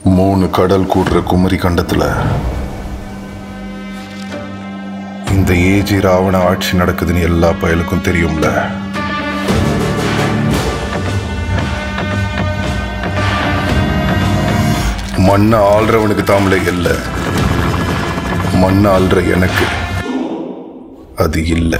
மூணு கடல் கூடுற குமரி கண்டத்துல இந்த ஏஜி ராவண ஆட்சி நடக்குதுன்னு எல்லா பயலுக்கும் தெரியும்ல மண்ணை ஆள்றவனுக்கு தாமலே இல்ல மண்ணை ஆள்ற எனக்கு அது இல்லை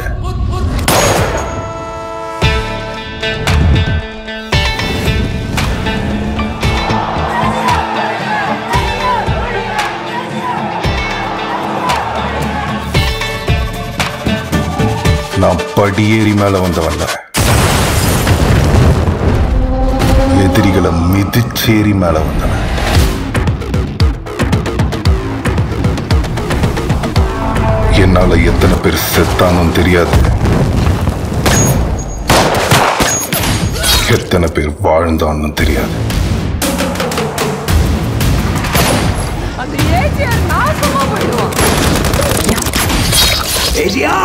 நான் படியேறி மேல வந்தவன்ல எதிரிகளை மிதிச்சேரி மேல வந்தவன் என்னால எத்தனை பேர் செத்தானும் தெரியாது எத்தனை பேர் வாழ்ந்தான்னு தெரியாது அந்த ஏஜிஆர் நாசமா போயிடுவான் ஏசியா